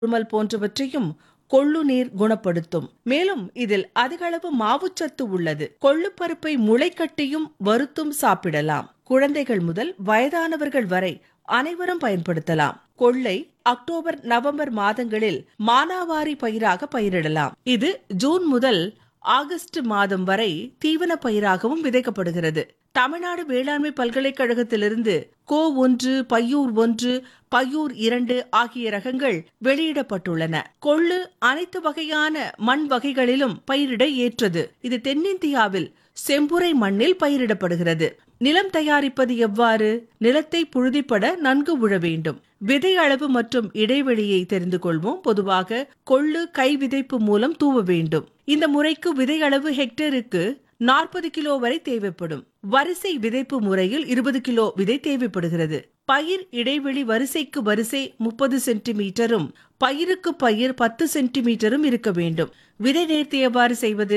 இருமல் போன்றவற்றையும் கொள்ளு நீர் குணப்படுத்தும் மேலும் இதில் அதிக அளவு மாவுச்சத்து உள்ளது கொள்ளுப்பருப்பை முளைக்கட்டியும் வறுத்தும் சாப்பிடலாம் குழந்தைகள் முதல் வயதானவர்கள் வரை அனைவரும் பயன்படுத்தலாம் கொள்ளை அக்டோபர் நவம்பர் மாதங்களில் மானாவாரி பயிராக பயிரிடலாம் இது ஜூன் முதல் ஆகஸ்ட் மாதம் வரை தீவன பயிராகவும் விதைக்கப்படுகிறது தமிழ்நாடு வேளாண்மை பல்கலைக்கழகத்திலிருந்து கோ ஒன்று பையூர் ஒன்று பையூர் இரண்டு ஆகிய ரகங்கள் வெளியிடப்பட்டுள்ளன கொள்ளு அனைத்து வகையான மண் வகைகளிலும் பயிரிட ஏற்றது இது தென்னிந்தியாவில் செம்புரை மண்ணில் பயிரிடப்படுகிறது நிலம் தயாரிப்பது எவ்வாறு நிலத்தை புழுதிப்பட நன்கு உழ வேண்டும் விதை அளவு மற்றும் இடைவெளியை தெரிந்து கொள்வோம் பொதுவாக கொள்ளு கை விதைப்பு மூலம் தூவ வேண்டும் இந்த முறைக்கு விதை அளவு ஹெக்டேருக்கு நாற்பது கிலோ வரை தேவைப்படும் வரிசை விதைப்பு முறையில் இருபது கிலோ விதை தேவைப்படுகிறது பயிர் இடைவெளி வரிசைக்கு வரிசை முப்பது சென்டிமீட்டரும் பயிருக்கு பயிர் பத்து சென்டிமீட்டரும் இருக்க வேண்டும் விதை நேர்த்தி எவ்வாறு செய்வது